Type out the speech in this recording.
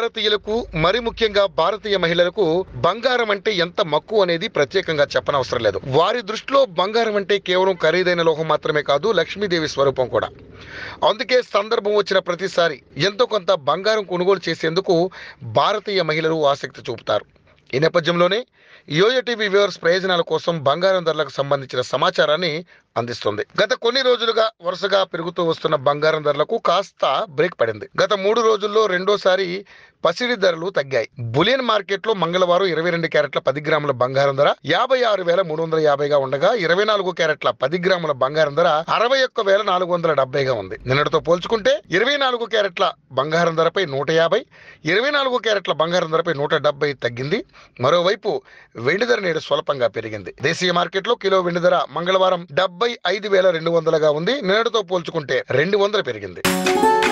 భారతీయులకు మరి ముఖ్యంగా భారతీయ మహిళలకు బంగారం అంటే ఎంత మక్కువ అనేది ప్రత్యేకంగా చెప్పనవసరం లేదు వారి దృష్టిలో బంగారం అంటే కేవలం ఖరీదైన లోహం మాత్రమే కాదు లక్ష్మీదేవి స్వరూపం కూడా అందుకే సందర్భం వచ్చిన ప్రతిసారి ఎంతో కొంత బంగారం కొనుగోలు చేసేందుకు భారతీయ మహిళలు ఆసక్తి చూపుతారు ఈ నేపథ్యంలోనే యోయో టీవీ వ్యూవర్స్ ప్రయోజనాల కోసం బంగారం ధరలకు సంబంధించిన సమాచారాన్ని అందిస్తుంది గత కొన్ని రోజులుగా వరుసగా పెరుగుతూ వస్తున్న బంగారం ధరలకు కాస్త బ్రేక్ పడింది గత మూడు రోజుల్లో రెండోసారి పసిడి ధరలు తగ్గాయి బులియన్ మార్కెట్ లో మంగళవారం ఇరవై రెండు క్యారెట్ల పది గ్రాముల బంగారం ధర యాభై ఆరు వేల మూడు వందల యాభైగా ఉండగా ఇరవై నాలుగు క్యారెట్ల పది గ్రాముల బంగారం ధర అరవై ఒక్క వేల నాలుగు వందల డెబ్బైగా ఉంది నిన్నటితో పోల్చుకుంటే ఇరవై నాలుగు క్యారెట్ల బంగారం ధరపై నూట యాభై ఇరవై నాలుగు క్యారెట్ల బంగారం ధరపై నూట డెబ్బై తగ్గింది మరోవైపు వెండి ధర నేడు స్వల్పంగా పెరిగింది దేశీయ మార్కెట్లో కిలో వెండి ధర మంగళవారం డెబ్బై ఐదు వేల రెండు వందలుగా ఉంది నిన్నటితో పోల్చుకుంటే రెండు వందలు పెరిగింది